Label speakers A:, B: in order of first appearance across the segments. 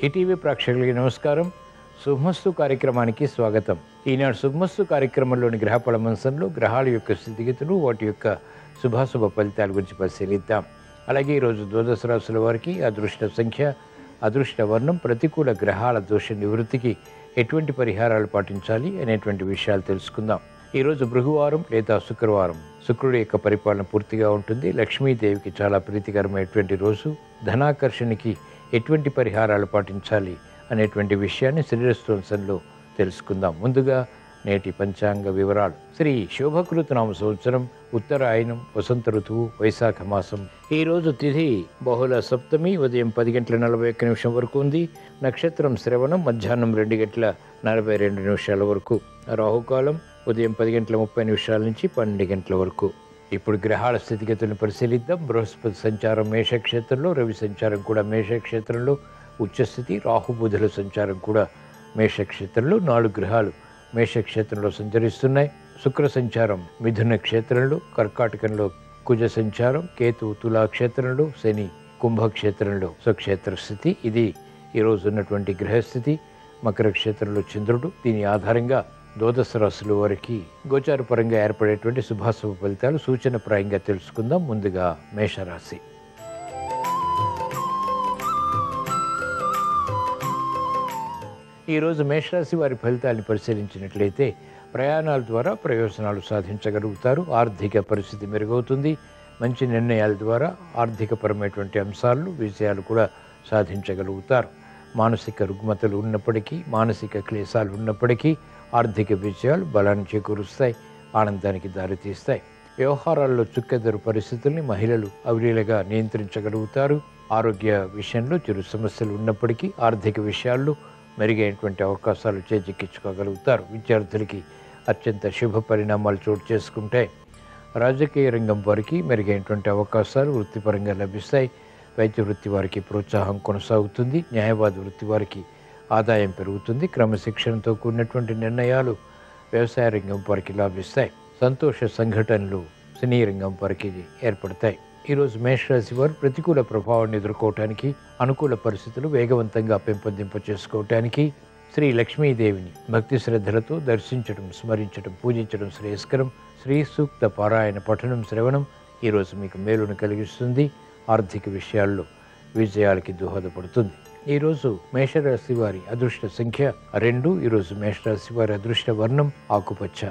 A: ETV ప్రేక్షకులకి నమస్కారం శుభమస్తు కార్యక్రమానికి స్వాగతం ఈనాడు శుభమస్తు కార్యక్రమంలోని గ్రహ పలమంశంలో గ్రహాల యొక్క స్థితిగతులు వాటి యొక్క శుభాశుభ ఫలితాల గురించి పరిశీలిద్దాం అలాగే ఈరోజు ద్వాదశ రాశుల వారికి అదృష్ట సంఖ్య అదృష్ట వర్ణం ప్రతికూల గ్రహాల దోష నివృత్తికి ఎటువంటి పరిహారాలు పాటించాలి అనేటువంటి విషయాలు తెలుసుకుందాం ఈరోజు భృగువారం లేదా శుక్రవారం శుక్రుడి యొక్క పరిపాలన పూర్తిగా ఉంటుంది లక్ష్మీదేవికి చాలా ప్రీతికరమైనటువంటి రోజు ధనాకర్షణకి ఎటువంటి పరిహారాలు పాటించాలి అనేటువంటి విషయాన్ని శ్రీరస్తోంసంలో తెలుసుకుందాం ముందుగా నేటి పంచాంగ వివరాలు శ్రీ శోభకృత నామ సంవత్సరం ఉత్తరాయణం వసంత ఋతువు వైశాఖ మాసం ఈ రోజు తిథి బహుళ సప్తమి ఉదయం పది గంటల నలభై ఒక్క నిమిషం వరకు ఉంది నక్షత్రం శ్రవణం మధ్యాహ్నం రెండు గంటల నలభై రెండు నిమిషాల వరకు రాహుకాలం ఉదయం పది గంటల ముప్పై నిమిషాల నుంచి పన్నెండు గంటల వరకు ఇప్పుడు గ్రహాల స్థితిగతులను పరిశీలిద్దాం బృహస్పతి సంచారం మేషక్షేత్రంలో రవి సంచారం కూడా మేషక్షేత్రంలో ఉచ్చస్థితి రాహుబుధుల సంచారం కూడా మేషక్షేత్రంలో నాలుగు గ్రహాలు మేషక్షేత్రంలో సంచరిస్తున్నాయి శుక్ర సంచారం మిథున క్షేత్రంలో కర్కాటకంలో కుజ సంచారం కేతు తులా క్షేత్రంలో శని కుంభక్షేత్రంలో స్వక్షేత్ర స్థితి ఇది ఈరోజు ఉన్నటువంటి గ్రహస్థితి మకర క్షేత్రంలో చంద్రుడు దీని ఆధారంగా ద్వాదశ రాశుల వారికి గోచార పరంగా ఏర్పడేటువంటి శుభాశుభ ఫలితాలు సూచనప్రాయంగా తెలుసుకుందాం ముందుగా మేషరాశి ఈరోజు మేషరాశి వారి ఫలితాన్ని పరిశీలించినట్లయితే ప్రయాణాల ద్వారా ప్రయోజనాలు సాధించగలుగుతారు ఆర్థిక పరిస్థితి మెరుగవుతుంది మంచి నిర్ణయాల ద్వారా ఆర్థికపరమైనటువంటి అంశాలు విజయాలు కూడా సాధించగలుగుతారు మానసిక రుగ్మతలు ఉన్నప్పటికీ మానసిక క్లేశాలు ఉన్నప్పటికీ ఆర్థిక విజయాలు బలాన్ని చేకూరుస్తాయి ఆనందానికి దారితీస్తాయి వ్యవహారాల్లో చుక్కెదరు పరిస్థితుల్ని మహిళలు అవలీలగా నియంత్రించగలుగుతారు ఆరోగ్య విషయంలో చిరు సమస్యలు ఉన్నప్పటికీ ఆర్థిక విషయాల్లో మెరుగైనటువంటి అవకాశాలు చేజిక్కించుకోగలుగుతారు విద్యార్థులకి అత్యంత శుభ పరిణామాలు చోటు చేసుకుంటే రాజకీయ రంగం వారికి మెరుగైనటువంటి అవకాశాలు వృత్తిపరంగా లభిస్తాయి వైద్య వృత్తి వారికి ప్రోత్సాహం కొనసాగుతుంది న్యాయవాద వృత్తి వారికి ఆదాయం పెరుగుతుంది క్రమశిక్షణతో కూడినటువంటి నిర్ణయాలు వ్యవసాయ రంగం వారికి లాభిస్తాయి సంతోష సంఘటనలు సినీ రంగం వారికి ఏర్పడతాయి ఈరోజు మేషరాశి వారు ప్రతికూల ప్రభావాన్ని ఎదుర్కోవటానికి అనుకూల పరిస్థితులు వేగవంతంగా పెంపొందింప చేసుకోవటానికి శ్రీ లక్ష్మీదేవిని భక్తి శ్రద్ధలతో దర్శించడం స్మరించడం పూజించడం శ్రేయస్కరం శ్రీ సూక్త పారాయణ పఠనం శ్రవణం ఈరోజు మీకు మేలును కలిగిస్తుంది ఆర్థిక విషయాల్లో విజయాలకి దోహదపడుతుంది ఈరోజు మేషరాశి వారి అదృష్ట సంఖ్య రెండు ఈరోజు మేషరాశి వారి అదృష్ట వర్ణం ఆకుపచ్చ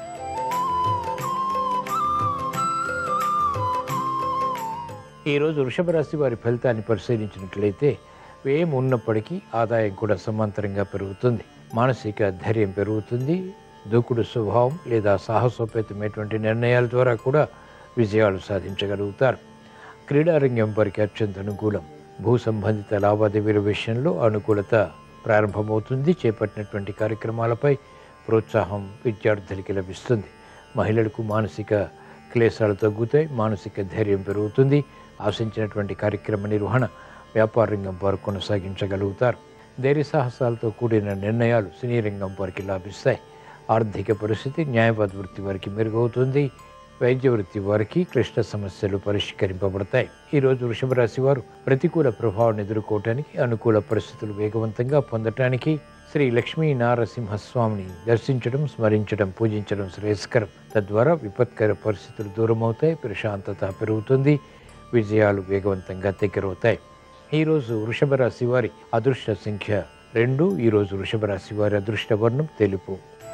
A: ఈరోజు వృషభ రాశి వారి ఫలితాన్ని పరిశీలించినట్లయితే వ్యయం ఉన్నప్పటికీ ఆదాయం కూడా సమాంతరంగా పెరుగుతుంది మానసిక ధైర్యం పెరుగుతుంది దూకుడు స్వభావం లేదా సాహసోపేతమైనటువంటి నిర్ణయాల ద్వారా కూడా విజయాలు సాధించగలుగుతారు క్రీడారంగం వారికి అత్యంత అనుకూలం భూ సంబంధిత లావాదేవీల విషయంలో అనుకూలత ప్రారంభమవుతుంది చేపట్టినటువంటి కార్యక్రమాలపై ప్రోత్సాహం విద్యార్థులకి లభిస్తుంది మహిళలకు మానసిక క్లేశాలు తగ్గుతాయి మానసిక ధైర్యం పెరుగుతుంది ఆశించినటువంటి కార్యక్రమ నిర్వహణ వ్యాపార రంగం వారు కొనసాగించగలుగుతారు ధైర్య సాహసాలతో కూడిన నిర్ణయాలు సినీ రంగం వారికి లాభిస్తాయి ఆర్థిక పరిస్థితి న్యాయవాద వృత్తి వారికి మెరుగవుతుంది వైద్య వృత్తి వారికి క్లిష్ట సమస్యలు పరిష్కరింపబడతాయి ఈరోజు వృషభ రాశి వారు ప్రతికూల ప్రభావాన్ని ఎదుర్కోవటానికి అనుకూల పరిస్థితులు వేగవంతంగా పొందటానికి శ్రీ లక్ష్మీ నారసింహస్వామిని దర్శించడం స్మరించడం పూజించడం శ్రేయస్కరం తద్వారా విపత్కర పరిస్థితులు దూరమవుతాయి ప్రశాంతత పెరుగుతుంది విజయాలు వేగవంతంగా దగ్గరవుతాయి ఈరోజు వృషభ రాశి వారి అదృష్ట సంఖ్య రెండు ఈరోజు వృషభ రాశి వారి అదృష్ట వర్ణం తెలుపు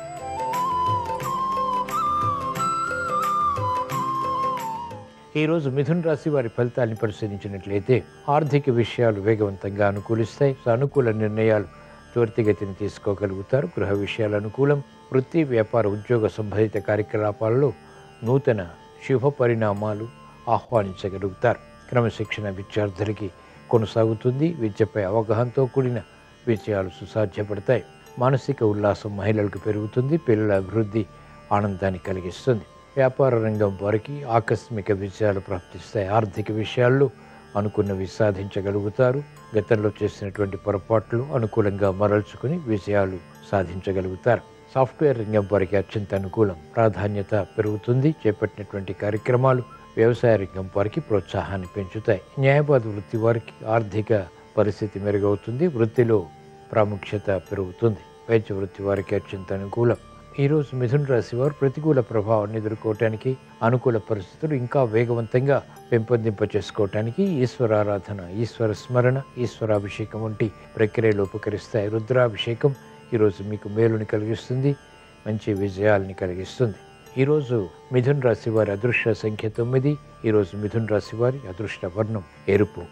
A: ఈరోజు మిథున్ రాశి వారి ఫలితాన్ని పరిశీలించినట్లయితే ఆర్థిక విషయాలు వేగవంతంగా అనుకూలిస్తాయి సానుకూల నిర్ణయాలు త్వరితగతిని తీసుకోగలుగుతారు గృహ విషయాలు అనుకూలం వృత్తి వ్యాపార ఉద్యోగ సంబంధిత కార్యకలాపాలలో నూతన శుభ పరిణామాలు ఆహ్వానించగలుగుతారు క్రమశిక్షణ విద్యార్థులకి కొనసాగుతుంది విద్యపై అవగాహనతో కూడిన విజయాలు సుసాధ్యపడతాయి మానసిక ఉల్లాసం మహిళలకు పెరుగుతుంది పిల్లల అభివృద్ధి ఆనందాన్ని కలిగిస్తుంది వ్యాపార రంగం వారికి ఆకస్మిక విజయాలు ప్రాప్తిస్తాయి ఆర్థిక విషయాల్లో అనుకున్నవి సాధించగలుగుతారు గతంలో చేసినటువంటి పొరపాట్లు అనుకూలంగా మరల్చుకుని విజయాలు సాధించగలుగుతారు సాఫ్ట్వేర్ రంగం వారికి అత్యంత అనుకూలం ప్రాధాన్యత పెరుగుతుంది చేపట్టినటువంటి కార్యక్రమాలు వ్యవసాయ రంగం వారికి ప్రోత్సాహాన్ని పెంచుతాయి న్యాయవాద వృత్తి వారికి ఆర్థిక పరిస్థితి మెరుగవుతుంది వృత్తిలో ప్రాముఖ్యత పెరుగుతుంది వైద్య వృత్తి వారికి అత్యంత అనుకూలం ఈరోజు మిథున రాశి వారు ప్రతికూల ప్రభావాన్ని ఎదుర్కోవటానికి అనుకూల పరిస్థితులు ఇంకా వేగవంతంగా పెంపొందింప చేసుకోవటానికి ఈశ్వరారాధన ఈశ్వర స్మరణ ఈశ్వరాభిషేకం వంటి ప్రక్రియలు ఉపకరిస్తాయి రుద్రాభిషేకం ఈరోజు మీకు మేలుని కలిగిస్తుంది మంచి విజయాల్ని కలిగిస్తుంది ఈరోజు మిథున్ రాశి వారి అదృష్ట సంఖ్య తొమ్మిది ఈరోజు మిథున్ రాశి వారి అదృష్ట వర్ణం ఎరుపు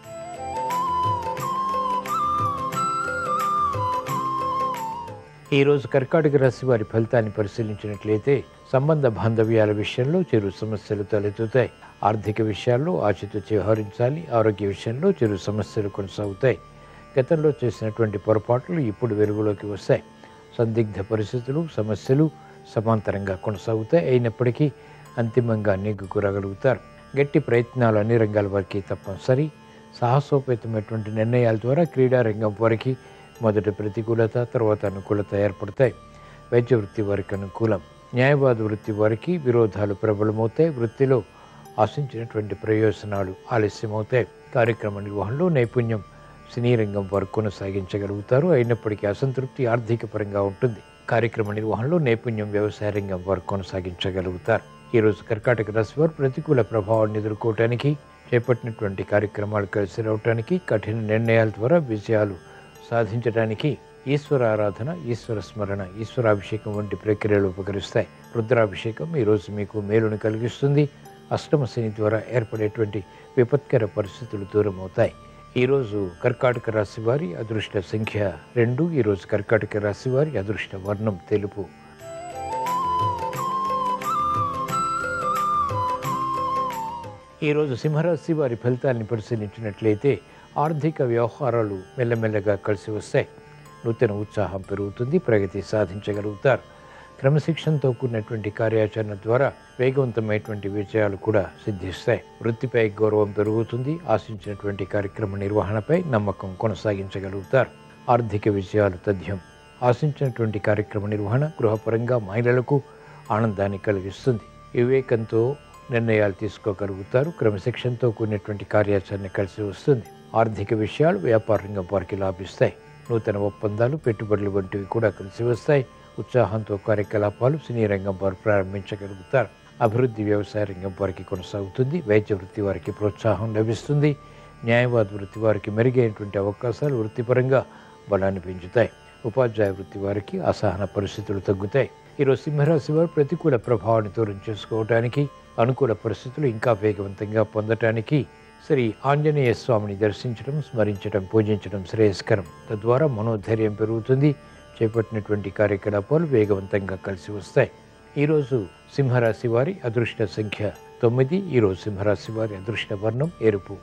A: ఈరోజు కర్కాటక రాశి వారి ఫలితాన్ని పరిశీలించినట్లయితే సంబంధ బాంధవ్యాల విషయంలో చిరు సమస్యలు తలెత్తుతాయి ఆర్థిక విషయాల్లో ఆచితూచి వ్యవహరించాలి ఆరోగ్య విషయంలో చిరు సమస్యలు కొనసాగుతాయి గతంలో చేసినటువంటి పొరపాట్లు ఇప్పుడు వెలుగులోకి వస్తాయి సందిగ్ధ పరిస్థితులు సమస్యలు సమాంతరంగా కొనసాగుతాయి అయినప్పటికీ అంతిమంగా నెగ్గుకురగలుగుతారు గట్టి ప్రయత్నాలు అన్ని రంగాల వారికి తప్పనిసరి సాహసోపేతమైనటువంటి నిర్ణయాల ద్వారా క్రీడా రంగం వారికి మొదట ప్రతికూలత తర్వాత అనుకూలత ఏర్పడతాయి వైద్య వృత్తి వారికి అనుకూలం న్యాయవాద వృత్తి వారికి విరోధాలు ప్రబలమవుతాయి వృత్తిలో ఆశించినటువంటి ప్రయోజనాలు ఆలస్యమవుతాయి కార్యక్రమ నిర్వహణలో నైపుణ్యం సినీ రంగం వారు కొనసాగించగలుగుతారు అయినప్పటికీ అసంతృప్తి ఆర్థిక పరంగా ఉంటుంది కార్యక్రమ నిర్వహణలో నైపుణ్యం వ్యవసాయ రంగం వారు కొనసాగించగలుగుతారు ఈరోజు కర్కాటక రాశి వారు ప్రతికూల ప్రభావాన్ని ఎదుర్కోవటానికి చేపట్టినటువంటి కార్యక్రమాలు కలిసి రావటానికి కఠిన నిర్ణయాల ద్వారా విజయాలు సాధించడానికి ఈశ్వర ఆరాధన ఈశ్వర స్మరణ ఈశ్వరాభిషేకం వంటి ప్రక్రియలు ఉపకరిస్తాయి రుద్రాభిషేకం ఈరోజు మీకు మేలును కలిగిస్తుంది అష్టమ శని ద్వారా ఏర్పడేటువంటి విపత్కర పరిస్థితులు దూరం అవుతాయి ఈరోజు కర్కాటక రాశి వారి అదృష్ట సంఖ్య రెండు ఈరోజు కర్కాటక రాశి వారి అదృష్ట వర్ణం తెలుపు ఈరోజు సింహరాశి వారి ఫలితాన్ని పరిశీలించినట్లయితే ఆర్థిక వ్యవహారాలు మెల్లమెల్లగా కలిసి వస్తాయి నూతన ఉత్సాహం పెరుగుతుంది ప్రగతి సాధించగలుగుతారు క్రమశిక్షణతో కూడినటువంటి కార్యాచరణ ద్వారా వేగవంతమైనటువంటి విజయాలు కూడా సిద్ధిస్తాయి వృత్తిపై గౌరవం పెరుగుతుంది ఆశించినటువంటి కార్యక్రమ నిర్వహణపై నమ్మకం కొనసాగించగలుగుతారు ఆర్థిక విజయాలు తథ్యం ఆశించినటువంటి కార్యక్రమ నిర్వహణ గృహపరంగా మహిళలకు ఆనందాన్ని కలిగిస్తుంది వివేకంతో నిర్ణయాలు తీసుకోగలుగుతారు క్రమశిక్షణతో కూడినటువంటి కార్యాచరణ కలిసి వస్తుంది ఆర్థిక విషయాలు వ్యాపార రంగం వారికి లాభిస్తాయి నూతన ఒప్పందాలు పెట్టుబడులు వంటివి కూడా కలిసి వస్తాయి ఉత్సాహంతో కార్యకలాపాలు సినీ రంగం వారు ప్రారంభించగలుగుతారు అభివృద్ధి వ్యవసాయ రంగం వారికి కొనసాగుతుంది వైద్య వృత్తి వారికి ప్రోత్సాహం లభిస్తుంది న్యాయవాద వృత్తి వారికి మెరుగైనటువంటి అవకాశాలు వృత్తిపరంగా బలాన్ని పెంచుతాయి ఉపాధ్యాయ వృత్తి వారికి అసహన పరిస్థితులు తగ్గుతాయి ఈరోజు సింహరాశి వారు ప్రతికూల ప్రభావాన్ని దూరం చేసుకోవడానికి అనుకూల పరిస్థితులు ఇంకా వేగవంతంగా పొందటానికి శ్రీ ఆంజనేయ స్వామిని దర్శించడం స్మరించడం పూజించడం శ్రేయస్కరం తద్వారా మనోధైర్యం పెరుగుతుంది చేపట్టినటువంటి కార్యకలాపాలు వేగవంతంగా కలిసి వస్తాయి ఈరోజు సింహరాశి వారి అదృష్ట సంఖ్య తొమ్మిది ఈరోజు సింహరాశి వారి అదృష్ట వర్ణం ఎరుపు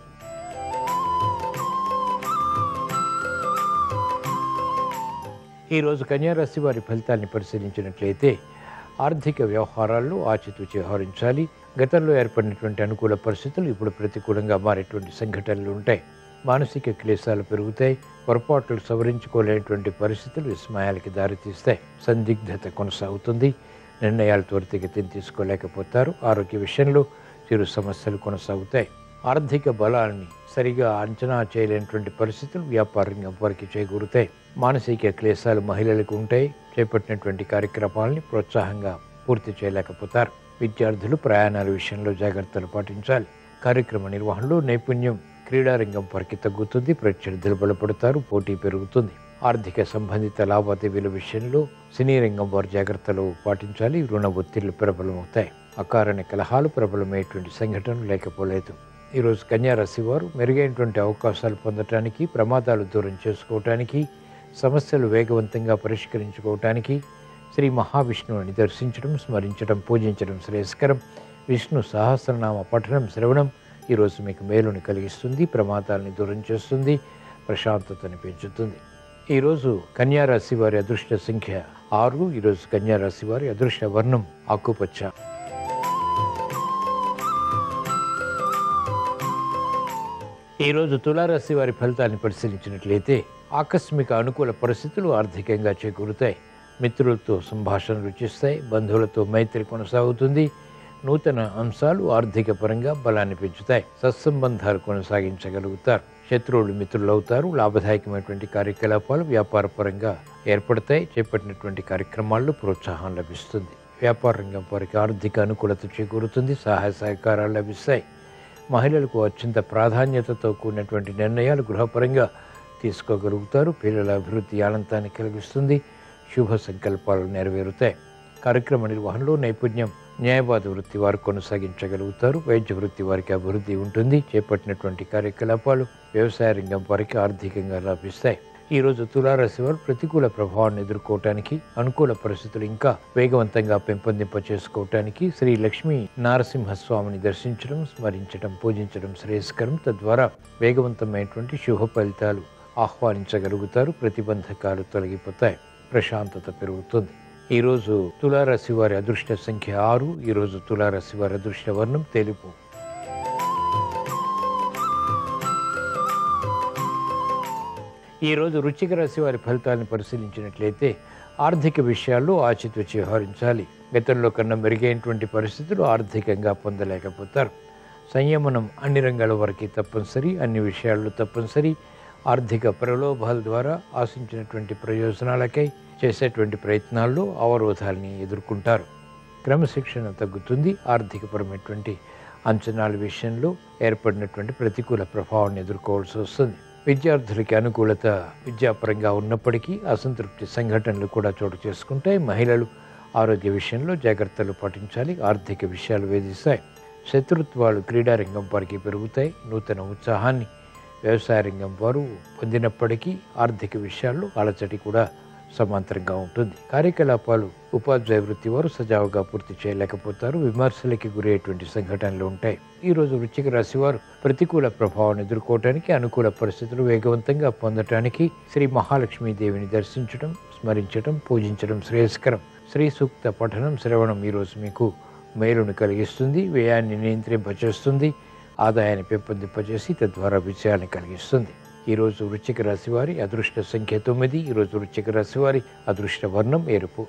A: ఈరోజు కన్యారాశి వారి ఫలితాన్ని పరిశీలించినట్లయితే ఆర్థిక వ్యవహారాల్లో ఆచితూచి వ్యవహరించాలి గతంలో ఏర్పడినటువంటి అనుకూల పరిస్థితులు ఇప్పుడు ప్రతికూలంగా మారేటువంటి సంఘటనలు ఉంటాయి మానసిక క్లేశాలు పెరుగుతాయి పొరపాట్లు సవరించుకోలేనటువంటి పరిస్థితులు విస్మయాలకి దారితీస్తాయి సందిగ్ధత కొనసాగుతుంది నిర్ణయాలు త్వరితగతిని తీసుకోలేకపోతారు ఆరోగ్య విషయంలో చిరు సమస్యలు కొనసాగుతాయి ఆర్థిక బలాన్ని సరిగా అంచనా చేయలేనటువంటి పరిస్థితులు వ్యాపార రంగం వారికి చేకూరుతాయి మానసిక క్లేశాలు మహిళలకు ఉంటాయి చేపట్టినటువంటి కార్యక్రమాలని ప్రోత్సాహంగా పూర్తి చేయలేకపోతారు విద్యార్థులు ప్రయాణాల విషయంలో జాగ్రత్తలు పాటించాలి కార్యక్రమ నిర్వహణలో నైపుణ్యం క్రీడారంగం వారికి తగ్గుతుంది ప్రత్యర్థులు బలపడతారు పోటీ పెరుగుతుంది ఆర్థిక సంబంధిత లావాదేవీల విషయంలో సినీ రంగం వారు జాగ్రత్తలు పాటించాలి రుణ ఒత్తిళ్లు ప్రబలమవుతాయి అకారణ కలహాలు ప్రబలమయ్యేటువంటి సంఘటనలు లేకపోలేదు ఈరోజు కన్యారాశి వారు మెరుగైనటువంటి అవకాశాలు పొందటానికి ప్రమాదాలు దూరం చేసుకోవటానికి సమస్యలు వేగవంతంగా పరిష్కరించుకోవటానికి శ్రీ మహావిష్ణువుని దర్శించడం స్మరించడం పూజించడం శ్రేయస్కరం విష్ణు సహస్రనామ పఠనం శ్రవణం ఈరోజు మీకు మేలుని కలిగిస్తుంది ప్రమాదాలని దూరం చేస్తుంది ప్రశాంతతని పెంచుతుంది ఈరోజు కన్యారాశి వారి అదృష్ట సంఖ్య ఆరు ఈరోజు కన్యారాశి వారి అదృష్ట వర్ణం ఆకుపచ్చ ఈరోజు తులారాశి వారి ఫలితాన్ని పరిశీలించినట్లయితే ఆకస్మిక అనుకూల పరిస్థితులు ఆర్థికంగా చేకూరుతాయి మిత్రులతో సంభాషణ రుచిస్తాయి బంధువులతో మైత్రి కొనసాగుతుంది నూతన అంశాలు ఆర్థిక పరంగా బలాన్ని పెంచుతాయి సత్సంబంధాలు కొనసాగించగలుగుతారు శత్రువులు మిత్రులు అవుతారు లాభదాయకమైనటువంటి కార్యకలాపాలు వ్యాపారపరంగా ఏర్పడతాయి చేపట్టినటువంటి కార్యక్రమాల్లో ప్రోత్సాహం లభిస్తుంది వ్యాపార రంగం వారికి ఆర్థిక అనుకూలత చేకూరుతుంది సహాయ సహకారాలు లభిస్తాయి మహిళలకు అత్యంత ప్రాధాన్యతతో కూడినటువంటి నిర్ణయాలు గృహపరంగా తీసుకోగలుగుతారు పిల్లల అభివృద్ధి ఆనందాన్ని కలిగిస్తుంది శుభ సంకల్పాలు నెరవేరుతాయి కార్యక్రమ నిర్వహణలో నైపుణ్యం న్యాయవాద వృత్తి వారు కొనసాగించగలుగుతారు వైద్య వృత్తి వారికి అభివృద్ధి ఉంటుంది చేపట్టినటువంటి కార్యకలాపాలు వ్యవసాయ రంగం వారికి ఆర్థికంగా లాభిస్తాయి ఈ రోజు తులారాశి వారు ప్రతికూల ప్రభావాన్ని ఎదుర్కోవటానికి అనుకూల పరిస్థితులు ఇంకా వేగవంతంగా పెంపొందింప చేసుకోవటానికి శ్రీ లక్ష్మీ నారసింహస్వామిని దర్శించడం స్మరించడం పూజించడం శ్రేయస్కరం తద్వారా వేగవంతమైనటువంటి శుభ ఫలితాలు ఆహ్వానించగలుగుతారు ప్రతిబంధకాలు తొలగిపోతాయి ప్రశాంతత పెరుగుతుంది ఈరోజు తులారాశి వారి అదృష్ట సంఖ్య ఆరు ఈరోజు తులారాశి వారి అదృష్ట వర్ణం తెలుపు ఈరోజు రుచిక రాశి వారి ఫలితాలను పరిశీలించినట్లయితే ఆర్థిక విషయాల్లో ఆచితూచి వ్యవహరించాలి గతంలో కన్నా మెరుగైనటువంటి పరిస్థితులు ఆర్థికంగా పొందలేకపోతారు సంయమనం అన్ని రంగాల వరకు తప్పనిసరి అన్ని విషయాల్లో తప్పనిసరి ఆర్థిక ప్రలోభాల ద్వారా ఆశించినటువంటి ప్రయోజనాలకై చేసేటువంటి ప్రయత్నాల్లో అవరోధాలని ఎదుర్కొంటారు క్రమశిక్షణ తగ్గుతుంది ఆర్థికపరమైనటువంటి అంచనాల విషయంలో ఏర్పడినటువంటి ప్రతికూల ప్రభావాన్ని ఎదుర్కోవాల్సి వస్తుంది విద్యార్థులకి అనుకూలత విద్యాపరంగా ఉన్నప్పటికీ అసంతృప్తి సంఘటనలు కూడా చోటు చేసుకుంటాయి మహిళలు ఆరోగ్య విషయంలో జాగ్రత్తలు పాటించాలి ఆర్థిక విషయాలు వేధిస్తాయి శత్రుత్వాలు క్రీడారంగం వారికి పెరుగుతాయి నూతన ఉత్సాహాన్ని వ్యవసాయ రంగం వారు పొందినప్పటికీ ఆర్థిక విషయాల్లో అలచటి కూడా సమాంతరంగా ఉంటుంది కార్యకలాపాలు ఉపాధ్యాయ వృత్తి వారు సజావుగా పూర్తి చేయలేకపోతారు విమర్శలకి గురయ్యేటువంటి సంఘటనలు ఉంటాయి ఈ రోజు వృశ్చిక రాశి వారు ప్రతికూల ప్రభావాన్ని ఎదుర్కోవటానికి అనుకూల పరిస్థితులు వేగవంతంగా పొందటానికి శ్రీ మహాలక్ష్మీదేవిని దర్శించడం స్మరించడం పూజించడం శ్రేయస్కరం శ్రీ సూక్త పఠనం శ్రవణం ఈరోజు మీకు మేలును కలిగిస్తుంది వ్యయాన్ని నియంత్రింపచేస్తుంది ఆదాయాన్ని పెంపొందింపజేసి తద్వారా విజయాన్ని కలిగిస్తుంది ఈరోజు వృశ్చిక రాశి వారి అదృష్ట సంఖ్య తొమ్మిది ఈరోజు వృశ్చిక రాశి వారి అదృష్ట వర్ణం ఎరుపు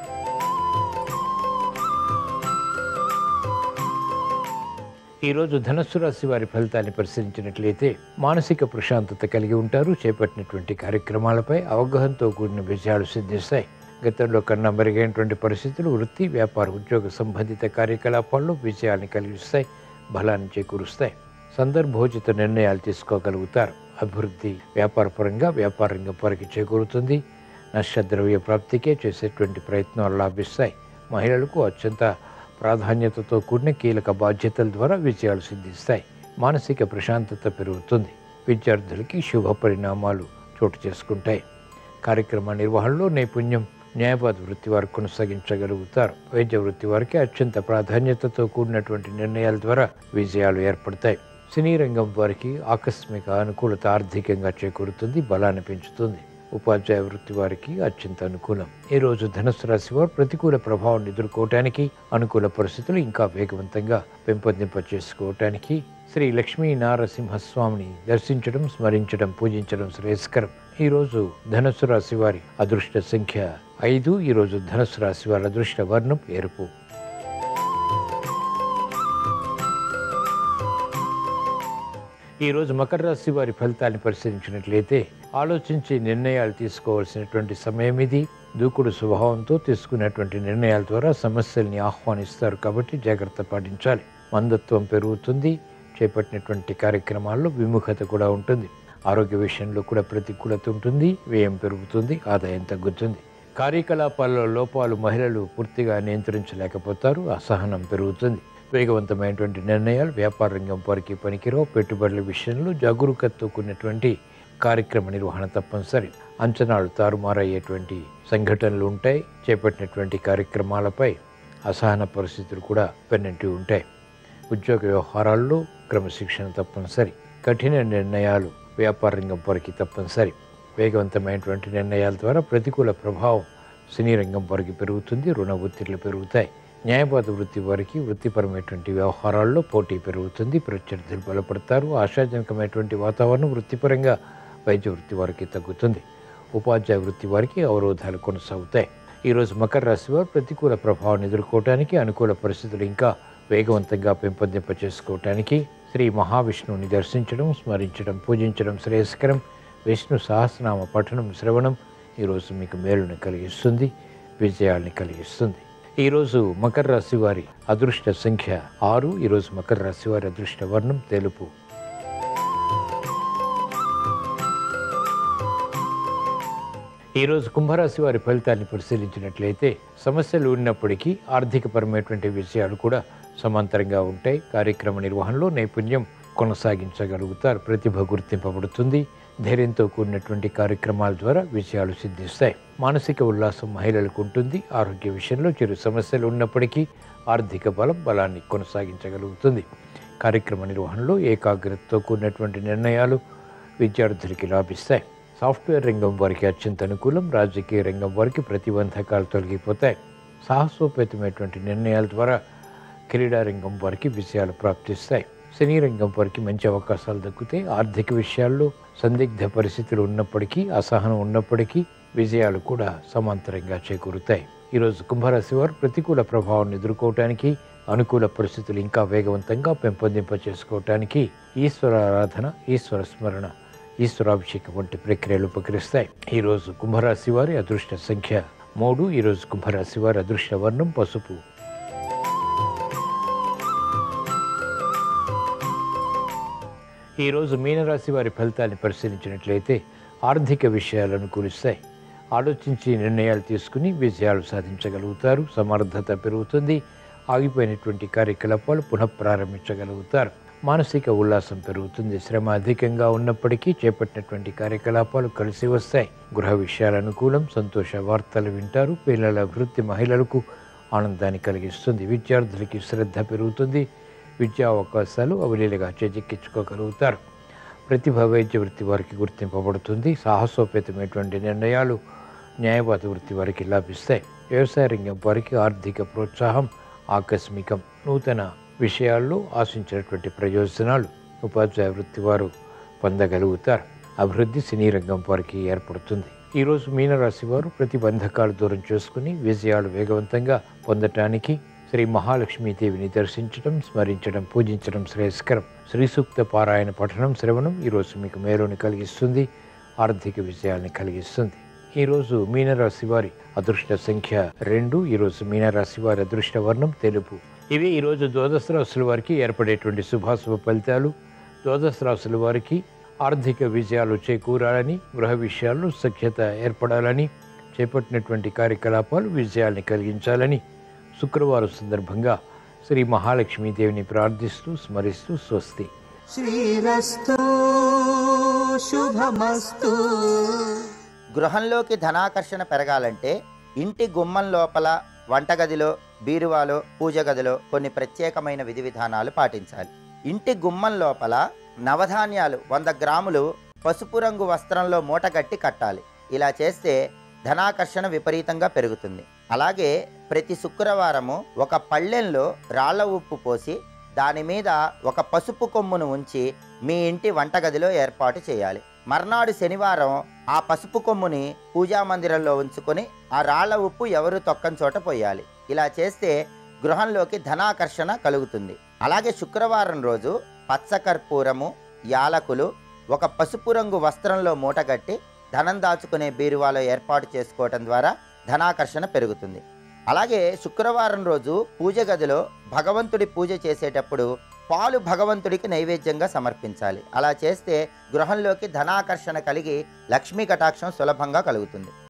A: ఈరోజు ధనస్సు రాశి వారి ఫలితాన్ని పరిశీలించినట్లయితే మానసిక ప్రశాంతత కలిగి ఉంటారు చేపట్టినటువంటి కార్యక్రమాలపై అవగాహనతో కూడిన విజయాలు సిద్ధిస్తాయి గతంలో కన్నా మెరుగైనటువంటి పరిస్థితులు వృత్తి వ్యాపార ఉద్యోగ సంబంధిత కార్యకలాపాల్లో విజయాన్ని కలిగిస్తాయి బలాన్ని చేకూరుస్తాయి సందర్భోచిత నిర్ణయాలు తీసుకోగలుగుతారు అభివృద్ధి వ్యాపారపరంగా వ్యాపార రంగం వారికి చేకూరుతుంది నష్టద్రవ్య ప్రాప్తికే చేసేటువంటి ప్రయత్నాలు లాభిస్తాయి మహిళలకు అత్యంత ప్రాధాన్యతతో కూడిన కీలక బాధ్యతల ద్వారా విజయాలు సిద్ధిస్తాయి మానసిక ప్రశాంతత పెరుగుతుంది విద్యార్థులకి శుభ పరిణామాలు చోటు చేసుకుంటాయి కార్యక్రమ నిర్వహణలో నైపుణ్యం న్యాయవాద వృత్తి వారు కొనసాగించగలుగుతారు వైద్య వృత్తి వారికి అత్యంత ప్రాధాన్యతతో కూడినటువంటి నిర్ణయాల ద్వారా విజయాలు ఏర్పడతాయి సినీ రంగం వారికి ఆకస్మిక అనుకూలత ఆర్థికంగా చేకూరుతుంది బలాన్ని పెంచుతుంది ఉపాధ్యాయ వృత్తి వారికి అత్యంత అనుకూలం ఈ రోజు ధనుసు రాశి వారు ప్రతికూల ప్రభావాన్ని ఎదుర్కోవటానికి అనుకూల పరిస్థితులు ఇంకా వేగవంతంగా పెంపొందింప చేసుకోవటానికి శ్రీ లక్ష్మీ నారసింహస్వామిని దర్శించడం స్మరించడం పూజించడం శ్రేయస్కరం ఈరోజు ధనుసు రాశి వారి అదృష్ట సంఖ్య ఐదు ఈరోజు ధనుసు రాశి వారి అదృష్ట వర్ణం ఎరుపు ఈరోజు మకర రాశి వారి ఫలితాన్ని పరిశీలించినట్లయితే ఆలోచించి నిర్ణయాలు తీసుకోవాల్సినటువంటి సమయం ఇది దూకుడు స్వభావంతో తీసుకునేటువంటి నిర్ణయాల ద్వారా సమస్యల్ని ఆహ్వానిస్తారు కాబట్టి జాగ్రత్త పాటించాలి మందత్వం పెరుగుతుంది చేపట్టినటువంటి కార్యక్రమాల్లో విముఖత కూడా ఉంటుంది ఆరోగ్య విషయంలో కూడా ప్రతికూలత ఉంటుంది వ్యయం పెరుగుతుంది ఆదాయం తగ్గుతుంది కార్యకలాపాల్లో లోపాలు మహిళలు పూర్తిగా నియంత్రించలేకపోతారు అసహనం పెరుగుతుంది వేగవంతమైనటువంటి నిర్ణయాలు వ్యాపార రంగం వారికి పనికిరావు పెట్టుబడుల విషయంలో జాగరూకతతో కూడినటువంటి కార్యక్రమ నిర్వహణ తప్పనిసరి అంచనాలు తారుమారయ్యేటువంటి సంఘటనలు ఉంటాయి చేపట్టినటువంటి కార్యక్రమాలపై అసహన పరిస్థితులు కూడా పెన్నట్టు ఉంటాయి ఉద్యోగ వ్యవహారాల్లో క్రమశిక్షణ తప్పనిసరి కఠిన నిర్ణయాలు వ్యాపార రంగం వారికి తప్పనిసరి వేగవంతమైనటువంటి నిర్ణయాల ద్వారా ప్రతికూల ప్రభావం సినీ రంగం వారికి పెరుగుతుంది రుణ ఒత్తిళ్లు పెరుగుతాయి న్యాయవాద వృత్తి వారికి వృత్తిపరమైనటువంటి వ్యవహారాల్లో పోటీ పెరుగుతుంది ప్రత్యర్థులు బలపడతారు ఆశాజనకమైనటువంటి వాతావరణం వృత్తిపరంగా వైద్య వృత్తి వారికి తగ్గుతుంది ఉపాధ్యాయ వృత్తి వారికి అవరోధాలు కొనసాగుతాయి ఈరోజు మకర రాశి వారు ప్రతికూల ప్రభావాన్ని ఎదుర్కోవటానికి అనుకూల పరిస్థితులు ఇంకా వేగవంతంగా పెంపొందింప చేసుకోవటానికి శ్రీ మహావిష్ణువుని దర్శించడం స్మరించడం పూజించడం శ్రేయస్కరం విష్ణు సహస్రనామ పఠనం శ్రవణం ఈరోజు మీకు మేలుని కలిగిస్తుంది విజయాల్ని కలిగిస్తుంది ఈరోజు మకర రాశి వారి అదృష్ట సంఖ్య ఆరు ఈరోజు మకర రాశి వారి అదృష్ట వర్ణం తెలుపు ఈరోజు కుంభరాశి వారి ఫలితాన్ని పరిశీలించినట్లయితే సమస్యలు ఉన్నప్పటికీ ఆర్థికపరమైనటువంటి విషయాలు కూడా సమాంతరంగా ఉంటాయి కార్యక్రమ నిర్వహణలో నైపుణ్యం కొనసాగించగలుగుతారు ప్రతిభ గుర్తింపబడుతుంది ధైర్యంతో కూడినటువంటి కార్యక్రమాల ద్వారా విజయాలు సిద్ధిస్తాయి మానసిక ఉల్లాసం మహిళలకు ఉంటుంది ఆరోగ్య విషయంలో చిరు సమస్యలు ఉన్నప్పటికీ ఆర్థిక బలం బలాన్ని కొనసాగించగలుగుతుంది కార్యక్రమ నిర్వహణలో ఏకాగ్రతతో కూడినటువంటి నిర్ణయాలు విద్యార్థులకి లాభిస్తాయి సాఫ్ట్వేర్ రంగం వారికి అత్యంత అనుకూలం రాజకీయ రంగం వారికి ప్రతిబంధకాలు తొలగిపోతాయి సాహసోపేతమైనటువంటి నిర్ణయాల ద్వారా క్రీడా రంగం వారికి విజయాలు ప్రాప్తిస్తాయి సినీ రంగం వారికి మంచి అవకాశాలు దక్కుతాయి ఆర్థిక విషయాల్లో సందిగ్ధ పరిస్థితులు ఉన్నప్పటికీ అసహనం ఉన్నప్పటికీ విజయాలు కూడా సమాంతరంగా చేకూరుతాయి ఈరోజు కుంభరాశి వారు ప్రతికూల ప్రభావాన్ని ఎదుర్కోవటానికి అనుకూల పరిస్థితులు ఇంకా వేగవంతంగా పెంపొందింప చేసుకోవటానికి ఈశ్వర ఆరాధన ఈశ్వర స్మరణ ఈశ్వరాభిషేకం వంటి ప్రక్రియలు ఉపకరిస్తాయి ఈరోజు కుంభరాశి వారి అదృష్ట సంఖ్య మూడు ఈరోజు కుంభరాశి వారి అదృష్ట వర్ణం పసుపు ఈరోజు మీనరాశి వారి ఫలితాన్ని పరిశీలించినట్లయితే ఆర్థిక విషయాలు అనుకూలిస్తాయి ఆలోచించి నిర్ణయాలు తీసుకుని విజయాలు సాధించగలుగుతారు సమర్థత పెరుగుతుంది ఆగిపోయినటువంటి కార్యకలాపాలు పునఃప్రారంభించగలుగుతారు మానసిక ఉల్లాసం పెరుగుతుంది శ్రమ అధికంగా ఉన్నప్పటికీ చేపట్టినటువంటి కార్యకలాపాలు కలిసి వస్తాయి గృహ విషయాల అనుకూలం సంతోష వార్తలు వింటారు పిల్లల అభివృద్ధి మహిళలకు ఆనందాన్ని కలిగిస్తుంది విద్యార్థులకి శ్రద్ధ పెరుగుతుంది విద్యా అవకాశాలు అవలీలగా చేజెక్కించుకోగలుగుతారు ప్రతిభ వైద్య వృత్తి వారికి గుర్తింపబడుతుంది సాహసోపేతమైనటువంటి నిర్ణయాలు న్యాయవాద వృత్తి వారికి లాభిస్తాయి వ్యవసాయ రంగం వారికి ఆర్థిక ప్రోత్సాహం ఆకస్మికం నూతన విషయాల్లో ఆశించినటువంటి ప్రయోజనాలు ఉపాధ్యాయ వృత్తి వారు పొందగలుగుతారు అభివృద్ధి సినీ రంగం వారికి ఏర్పడుతుంది ఈరోజు మీనరాశి వారు ప్రతిబంధకాలు దూరం చేసుకుని విజయాలు వేగవంతంగా పొందటానికి శ్రీ మహాలక్ష్మీదేవిని దర్శించడం స్మరించడం పూజించడం శ్రేయస్కరం శ్రీ సూక్త పారాయణ పఠనం శ్రవణం ఈరోజు మీకు మేలుని కలిగిస్తుంది ఆర్థిక విజయాల్ని కలిగిస్తుంది ఈరోజు మీనరాశి వారి అదృష్ట సంఖ్య రెండు ఈరోజు మీనరాశి వారి అదృష్ట వర్ణం తెలుపు ఇవి ఈరోజు ద్వాదశ రాశుల వారికి ఏర్పడేటువంటి శుభాశుభ ఫలితాలు ద్వాదశ రాశుల వారికి ఆర్థిక విజయాలు చేకూరాలని గృహ విషయాల్లో సఖ్యత ఏర్పడాలని చేపట్టినటువంటి కార్యకలాపాలు విజయాల్ని కలిగించాలని శుక్రవారం సందర్భంగా శ్రీ మహాలక్ష్మీదేవిని ప్రార్థిస్తూ స్మరిస్తూ స్వస్తి
B: శ్రీరస్తో శుభమస్తు
C: గృహంలోకి ధనాకర్షణ పెరగాలంటే ఇంటి గుమ్మం లోపల వంటగదిలో బీరువాలో పూజ గదిలో కొన్ని ప్రత్యేకమైన విధి విధానాలు పాటించాలి ఇంటి గుమ్మం లోపల నవధాన్యాలు వంద గ్రాములు పసుపు రంగు వస్త్రంలో మూటగట్టి కట్టాలి ఇలా చేస్తే ధనాకర్షణ విపరీతంగా పెరుగుతుంది అలాగే ప్రతి శుక్రవారము ఒక పళ్ళెంలో రాళ్ల ఉప్పు పోసి దాని మీద ఒక పసుపు కొమ్మును ఉంచి మీ ఇంటి వంటగదిలో ఏర్పాటు చేయాలి మర్నాడు శనివారం ఆ పసుపు కొమ్ముని పూజా మందిరంలో ఉంచుకొని ఆ రాళ్ల ఉప్పు ఎవరు తొక్కని చోట పోయాలి ఇలా చేస్తే గృహంలోకి ధనాకర్షణ కలుగుతుంది అలాగే శుక్రవారం రోజు పచ్చకర్పూరము యాలకులు ఒక పసుపు రంగు వస్త్రంలో మూటగట్టి ధనం దాచుకునే బీరువాలో ఏర్పాటు చేసుకోవటం ద్వారా ధనాకర్షణ పెరుగుతుంది అలాగే శుక్రవారం రోజు పూజ గదిలో భగవంతుడి పూజ చేసేటప్పుడు పాలు భగవంతుడికి నైవేద్యంగా సమర్పించాలి అలా చేస్తే గృహంలోకి ధనాకర్షణ కలిగి లక్ష్మీ కటాక్షం సులభంగా కలుగుతుంది